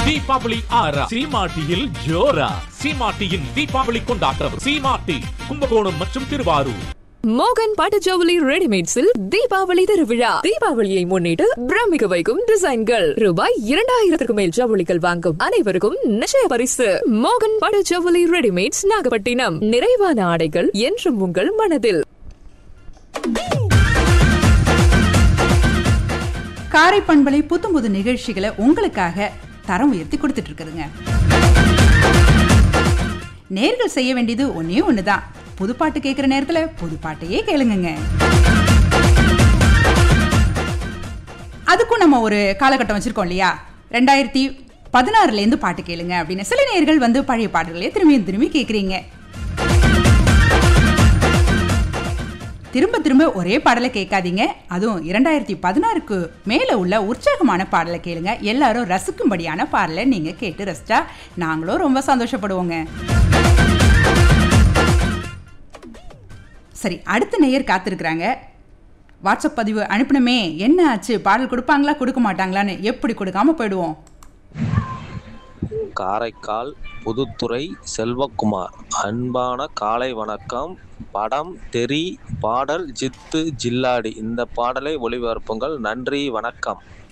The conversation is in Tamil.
தீபாவளி ஆரா சீமாட்டியில் ஜோரா சீமாட்டியின் தீபாவளி கொண்டாட்டம் சீமாட்டி கும்பகோணம் மற்றும் திருவாரூர் மோகன் பட்டு ஜவுளி ரெடிமேட்ஸில் தீபாவளி திருவிழா தீபாவளியை முன்னிட்டு பிரமிக்க வைக்கும் டிசைன்கள் ரூபாய் இரண்டாயிரத்திற்கும் மேல் ஜவுளிகள் வாங்கும் அனைவருக்கும் நிச்சய பரிசு மோகன் பட்டு ஜவுளி ரெடிமேட்ஸ் நாகப்பட்டினம் நிறைவான ஆடைகள் என்றும் உங்கள் மனதில் காரை பண்பலை புத்தம் புது நிகழ்ச்சிகளை உங்களுக்காக தரம் உயர்த்தி கொடுத்துட்டு இருக்குதுங்க நேர்கள் செய்ய வேண்டியது ஒன்னே ஒண்ணுதான் புது பாட்டு கேட்குற நேரத்துல புது பாட்டையே கேளுங்கங்க அதுக்கும் நம்ம ஒரு காலகட்டம் வச்சிருக்கோம் இல்லையா ரெண்டாயிரத்தி பதினாறுலேருந்து பாட்டு கேளுங்க அப்படின்னு சில நேர்கள் வந்து பழைய பாடல்களே திரும்பியும் திரும்பி கேட்குறீங்க திரும்ப திரும்ப ஒரே பாடலை கேட்காதீங்க அதுவும் இரண்டாயிரத்தி பதினாறுக்கு மேலே உள்ள உற்சாகமான பாடலை கேளுங்க எல்லாரும் ரசிக்கும்படியான பாடலை நீங்கள் கேட்டு ரசிச்சா நாங்களும் ரொம்ப சந்தோஷப்படுவோங்க சரி அடுத்த நேயர் காத்திருக்கிறாங்க வாட்ஸ்அப் பதிவு அனுப்பினமே என்ன ஆச்சு பாடல் கொடுப்பாங்களா கொடுக்க மாட்டாங்களான்னு எப்படி கொடுக்காம போயிடுவோம் காரைக்கால் புதுத்துறை செல்வகுமார் அன்பான காலை வணக்கம் படம் தெரி பாடல் ஜித்து ஜில்லாடி இந்த பாடலை ஒளிபரப்புங்கள் நன்றி வணக்கம்